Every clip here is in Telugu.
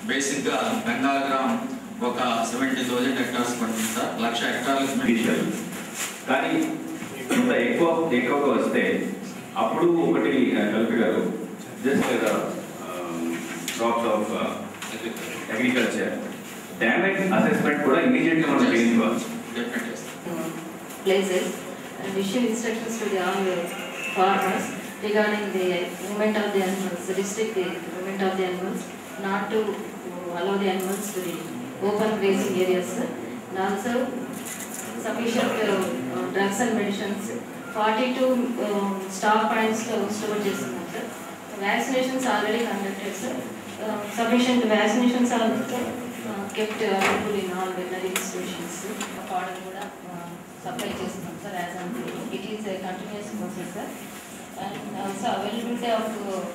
బేసిక్గా బెంగాగ్రామ్ ఒక సెవెంటీ థౌజండ్ హెక్టార్స్ పడుతుంది సార్ లక్ష హెక్టార్లకు మేము విషయాలు కానీ ఇంత ఎక్కువ ఎక్కువగా వస్తే అప్పుడు ఒకటి కల్పి గారు just crops of agriculture damage assessment కూడా ఇమీడియట్గా మనం చేయించుకోవాలి definitely places and issue instructions to the all farmers regarding the movement of the animals, restrict the movement of the animals, not to allow the animals to the open grazing areas. And also sufficient uh, uh, drugs and medicines, 42 um, stock points లో store చేస్తున్నాం sir vaccinations already conducted sir. Uh, sufficient vaccinations are also uh, kept available in all veterinary institutions. According కూడా సప్లై చేస్తున్నాం sir as and it is a continuous process sir and also availability of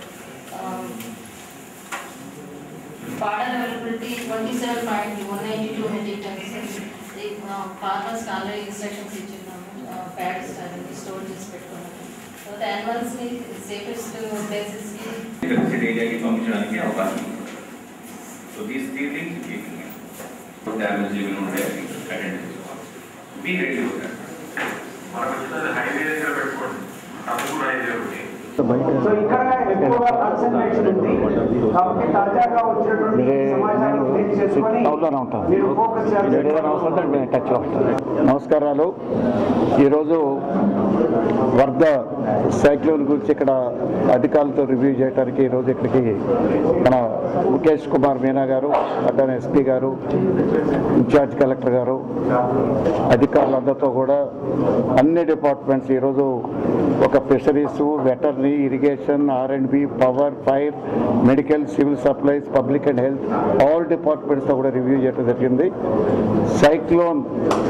fodder availability twenty seven point one ninety two metric tons ఫార్మర్స్కి ఆల్రెడీ ఇన్స్ట్రక్షన్స్ ఇచ్చిన్నాము ప్యాడ్స్ అన్ని స్టోర్ చేసి పెట్టుకున్నాము తర్వాత యానిమల్స్ని సేఫెస్ట్ ప్లేసెస్కి అగ్రికల్చర్ ఏరియాకి పంపించడానికి అవకాశం ఉంది so these three things damage ఏమైనా ఉంటే అటెండ్ చేసుకోవాలి బీ రెడీ అవుతారు మనకు వచ్చినది హైవే దగ్గర పెట్టుకోండి తప్పకుండా హైవే ఒకటి సో ఇక్కడ ఎక్కువగా కాన్సన్ట్రేషన్ ఉంది కాబట్టి తాజాగా వచ్చినటువంటి సమాచారం బేస్ చేసుకొని టౌన్లోనే ఉంటాను మీరు ఫోకస్ చేయాలి ఏదైనా అవసరం ఉంటే నేను టచ్లో ఉంటాను నమస్కారాలు ఈరోజు వరద సైక్లోన్ గురించి ఇక్కడ అధికారులతో రివ్యూ చేయడానికి ఈరోజు ఇక్కడికి మన ముఖేష్ కుమార్ మీనా గారు అతని ఎస్పీ గారు ఇన్ఛార్జ్ కలెక్టర్ గారు అధికారులందరితో కూడా అన్ని డిపార్ట్మెంట్స్ ఈరోజు ఒక fisheries veterinary irrigation R and B power fire medical civil supplies public and health all డిపార్ట్మెంట్స్తో కూడా రివ్యూ చేయడం జరిగింది సైక్లోన్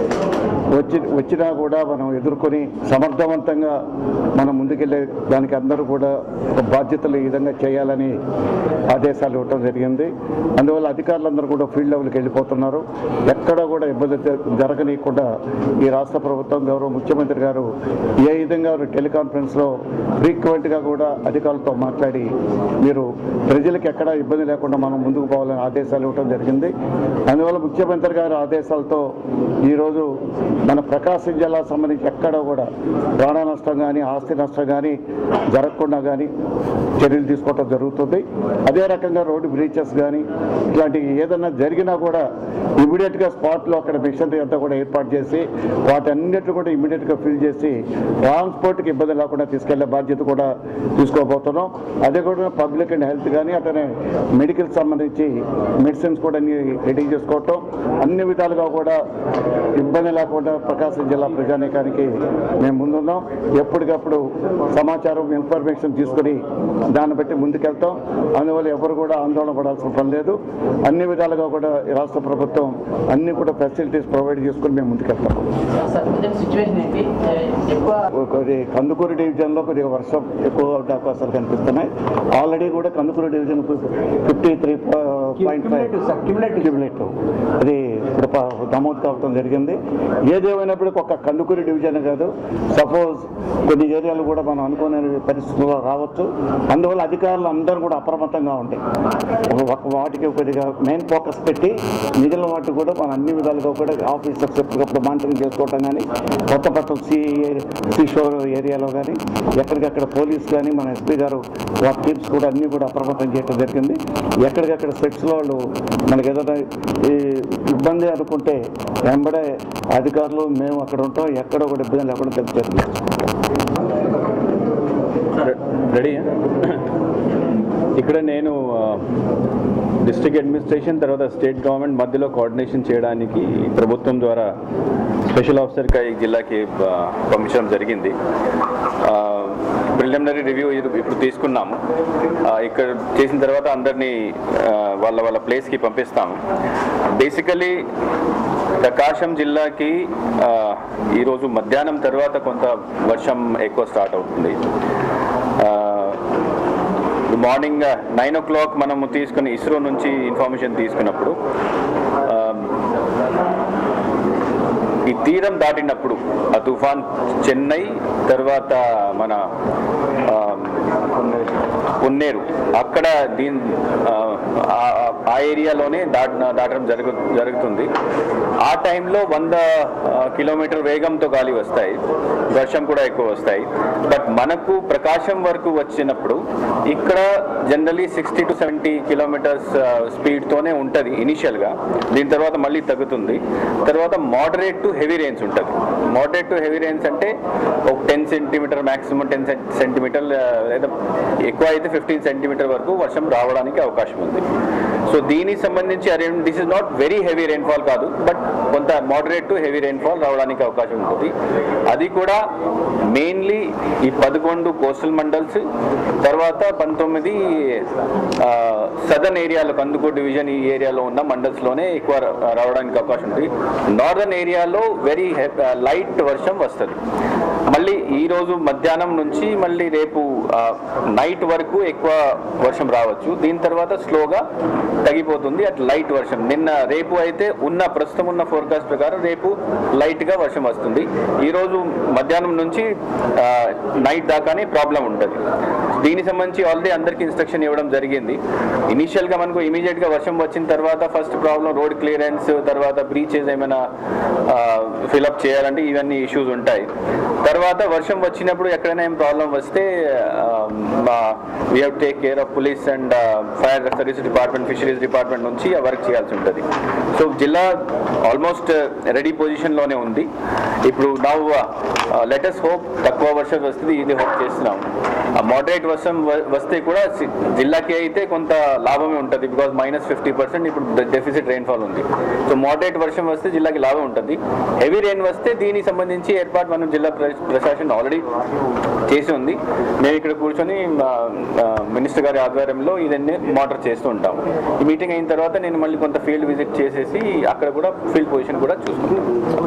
వచ్చి వచ్చినా కూడా మనం ఎదుర్కొని సమర్థవంతంగా మనం ముందుకెళ్ళే దానికి అందరూ కూడా ఒక బాధ్యతలు ఈ విధంగా చేయాలని ఆదేశాలు ఇవ్వటం జరిగింది అందువల్ల అధికారులందరూ కూడా ఫీల్డ్ లెవెల్కి వెళ్ళిపోతున్నారు ఎక్కడ కూడా ఇబ్బంది జ- జరగనీయకుండా ఈ రాష్ట్ర ప్రభుత్వం గౌరవ ముఖ్యమంత్రి గారు ఏ విధంగా టెలికాన్ఫరెన్స్లో ఫ్రీక్వెంట్గా కూడా అధికారులతో మాట్లాడి మీరు ప్రజలకు ఎక్కడ ఇబ్బంది లేకుండా మనం ముందుకు పోవాలని ఆదేశాలు ఇవ్వడం జరిగింది అందువల్ల ముఖ్యమంత్రి గారి ఆదేశాలతో ఈరోజు మన ప్రకాశం జిల్లా సంబంధించి ఎక్కడ కూడా ప్రాణ నష్టం కానీ ఆస్తి నష్టం కానీ జరగకుండా కానీ చర్యలు తీసుకోవటం జరుగుతుంది అదే రకంగా రోడ్డు బ్రీచెస్ కానీ ఇట్లాంటివి ఏదైనా జరిగినా కూడా ఇమీడియట్గా స్పాట్లో అక్కడ మిషనరీ అంతా కూడా ఏర్పాటు చేసి వాటన్నిటిని కూడా ఇమీడియట్గా ఫిల్ చేసి ట్రాన్స్పోర్ట్కి ఇబ్బంది లేకుండా తీసుకెళ్లే బాధ్యత కూడా తీసుకోబోతున్నాం అదే కూడా పబ్లిక్ అండ్ హెల్త్ కానీ అతనే మెడికల్ సంబంధించి మెడిసిన్స్ కూడా అన్ని రెడీ చేసుకోవటం అన్ని విధాలుగా కూడా ఇబ్బంది లేకుండా ప్రకాశం జిల్లా ప్రజానీకానికి మేము ముందున్నాం ఎప్పటికప్పుడు సమాచారం ఇన్ఫర్మేషన్ తీసుకుని దాన్ని బట్టి ముందుకెళ్తాం అందువల్ల ఎవరు కూడా ఆందోళన పడాల్సిన పని లేదు అన్ని విధాలుగా కూడా ఈ రాష్ట్ర ప్రభుత్వం అన్ని కూడా ఫెసిలిటీస్ ప్రొవైడ్ చేసుకుని మేము ముందుకెళ్తాం సార్ ప్రజెంట్ సిచ్యువేషన్ ఏంటి ఎక్కువ కొద్ది కందుకూరు డివిజన్లో కొద్దిగా వర్షం ఎక్కువ ఉండే అవకాశాలు కనిపిస్తున్నాయి ఆల్రెడీ కూడా Kandukur division fifty three point five Cumulative, sir, cumulative. Cumulative అది ఇప్పుడు ప- నమోదు కావడం జరిగింది ఏదేమైనప్పటికీ ఒక కందుకూరు డివిజన్ కాదు సపోజ్ కొన్ని ఏరియాలు కూడా మనం అనుకునే పరిస్థితుల్లో రావచ్చు అందువల్ల అధికారులు అందరూ కూడా అప్రమత్తంగా ఉంటాయి ఒక వాటికి కొద్దిగా మెయిన్ ఫోకస్ పెట్టి మిగిలిన వాటికి కూడా మనం అన్ని విధాలుగా కూడా ఆఫీసర్స్ ఎప్పటికప్పుడు మానిటరింగ్ చేసుకోవటం కానీ కొత్త కొత్త సి సి షోర్ ఏరియాలో కానీ ఎక్కడికక్కడ పోలీస్ కానీ మన ఎస్పీ గారు వాటి టీమ్స్ కూడా అన్ని కూడా అప్రమత్తం చేయడం జరిగింది ఎక్కడికక్కడ సెట్స్లో వాళ్ళు మనకి ఏదైనా ఈ ఇబ్బంది అనుకుంటే వెంబడే అధికారులు మేము అక్కడ ఉంటాం ఎక్కడ కూడా ఇబ్బంది లేకుండా తెలియజేస్తుంది రెడీ ఇక్కడ నేను డిస్ట్రిక్ట్ అడ్మినిస్ట్రేషన్ తర్వాత స్టేట్ గవర్నమెంట్ మధ్యలో కోఆర్డినేషన్ చేయడానికి ప్రభుత్వం ద్వారా స్పెషల్ ఆఫీసర్గా ఈ జిల్లాకి ఆ, పంపించడం జరిగింది ప్రిలిమినరీ రివ్యూ ఇప్పుడు తీసుకున్నాము ఆ, ఇక్కడ చేసిన తర్వాత అందరినీ ఆ, వాళ్ళ వాళ్ళ ప్లేస్కి పంపిస్తాము బేసికలీ ప్రకాశం జిల్లాకి ఆ, ఈరోజు మధ్యాహ్నం తర్వాత కొంత వర్షం ఎక్కువ స్టార్ట్ అవుతుంది ఆ, మార్నింగ్ నైన్ ఓ క్లాక్ మనము తీసుకుని ఇస్రో నుంచి ఇన్ఫర్మేషన్ తీసుకున్నప్పుడు ఆ, ఈ తీరం దాటినప్పుడు ఆ తుఫాన్ చెన్నై తర్వాత మన ఆ, పొన్నేరు అక్కడ దీని ఆ, ఆ- ఆ ఏరియాలోనే దాట దాటడం జరుగు జరుగుతుంది ఆ టైంలో వంద ఆ, కిలోమీటర్ వేగంతో గాలి వస్తాయి వర్షం కూడా ఎక్కువ వస్తాయి బట్ మనకు ప్రకాశం వరకు వచ్చినప్పుడు ఇక్కడ generally sixty to seventy kilometres స్పీడ్తోనే ఉంటుంది ఇనిషియల్గా దీని తర్వాత మళ్ళీ తగ్గుతుంది తర్వాత మోడరేట్ టు హెవీ రేంజ్ ఉంటుంది మోడరేట్ టు హెవీ రేంజ్ అంటే ఒక ten centimetre maximum ten centimetre లేదా ఎక్కువ అయితే ఫిఫ్టీన్ సెంటీమీటర్ వరకు వర్షం రావడానికి అవకాశం ఉంది సో దీనికి సంబంధించి this is not very heavy rainfall కాదు బట్ కొంత మోడరేట్ టు హెవీ రెయిన్ఫాల్ రావడానికి అవకాశం ఉంటుంది అది కూడా మెయిన్లీ ఈ పదకొండు కోస్టల్ మండల్స్ తర్వాత పంతొమ్మిది సదర్న్ ఏరియాలో కందుకూరు డివిజన్ ఈ ఏరియాలో ఉన్న మండల్స్లోనే ఎక్కువ రా- రావడానికి అవకాశం ఉంది నార్దర్న్ ఏరియాలో వెరీ లైట్ వర్షం వస్తుంది మళ్ళీ ఈ రోజు మధ్యాహ్నం నుంచి మళ్ళీ రేపు నైట్ వరకు ఎక్కువ వర్షం రావచ్చు దీని తర్వాత స్లోగా తగ్గిపోతుంది అట్ లైట్ వర్షం నిన్న రేపు అయితే ఉన్న ప్రస్తుతం ఉన్న ఫోర్కాస్ట్ ప్రకారం రేపు లైట్ గా వర్షం వస్తుంది ఈ రోజు మధ్యాహ్నం నుంచి నైట్ దాకానే ప్రాబ్లం ఉంటుంది దీనికి సంబంధించి ఆల్రెడీ అందరికీ ఇన్స్ట్రక్షన్ ఇవ్వడం జరిగింది ఇనిషియల్ గా మనకు ఇమీడియట్ గా వర్షం వచ్చిన తర్వాత ఫస్ట్ ప్రాబ్లం రోడ్ క్లియరెన్స్ తర్వాత బ్రీచెస్ ఏమైనా ఫిలప్ చేయాలంటే ఇవన్నీ ఇష్యూస్ ఉంటాయి తర్వాత వర్షం వచ్చినప్పుడు ఎక్కడైనా ఏం ప్రాబ్లం వస్తే we have take care of police and fire service department fisheries department నుంచి ఆ వర్క్ చేయాల్సి ఉంటుంది సో జిల్లా ఆల్మోస్ట్ రెడీ పొజిషన్లోనే ఉంది ఇప్పుడు నవ్ లెటెస్ట్ హోప్ తక్కువ వర్షం వస్తుంది ఇది హోప్ చేస్తున్నాం మోడరేట్ వర్షం వ- వస్తే కూడా సి- జిల్లాకి అయితే కొంత లాభమే ఉంటుంది బికాస్ మైనస్ ఫిఫ్టీ పర్సెంట్ ఇప్పుడు డెఫిసిట్ రెయిన్ఫాల్ ఉంది సో మోడరేట్ వర్షం వస్తే జిల్లాకి లాభం ఉంటుంది హెవీ రెయిన్ వస్తే దీనికి సంబంధించి ఏర్పాటు మనం జిల్లా ప్ర- ప్రశాసన ఆల్రెడీ చేసి ఉంది మేము ఇక్కడ కూర్చొని మినిస్టర్ గారి ఆధ్వర్యంలో ఇదన్నీ మానిటర్ చేస్తూ ఉంటాము ఈ మీటింగ్ అయిన తర్వాత నేను మళ్ళీ కొంత ఫీల్డ్ విజిట్ చేసేసి అక్కడ కూడా ఫీల్డ్ పొజిషన్ కూడా చూసుకుంటాను